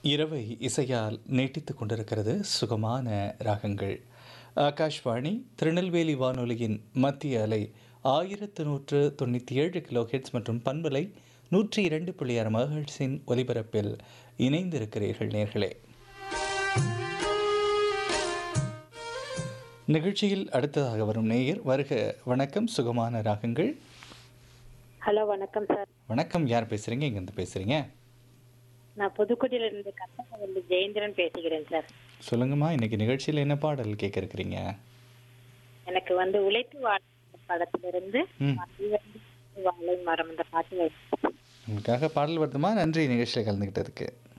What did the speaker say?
இரவை இசையால் நீட்டித்துக் கொண்டிருக்கிறது சுகமான ராகங்கள் ஆகாஷ்வாணி திருநெல்வேலி வானொலியின் மத்திய அலை ஆயிரத்து நூற்று தொண்ணூற்றி ஏழு கிலோ ஹெட்ஸ் மற்றும் பண்பலை நூற்றி இரண்டு புள்ளி ஆறு மகழ்ஸின் ஒலிபரப்பில் இணைந்திருக்கிறீர்கள் நேர்களே நிகழ்ச்சியில் அடுத்ததாக வரும் நேயர் வருக வணக்கம் சுகமான ராகங்கள் ஹலோ வணக்கம் சார் வணக்கம் யார் பேசுகிறீங்க இங்கேருந்து பேசுகிறீங்க நான் புதுக்கோட்டையில இருந்து கட்டணம் ஜெயேந்திரன் பேசுகிறேன் சார் சொல்லுங்கம்மா இன்னைக்கு நிகழ்ச்சியில் என்ன பாடல் கேட்க இருக்கிறீங்க எனக்கு வந்து உழைத்து வாழ படத்திலிருந்து ம். மதிவெள்ளி வாழை மரம் அந்த பாட்டு வேணும். உங்களுக்காக பாடல் வருதுமா நன்றி நிகழ்ச்சியில் கலந்துக்கிட்டதுக்கு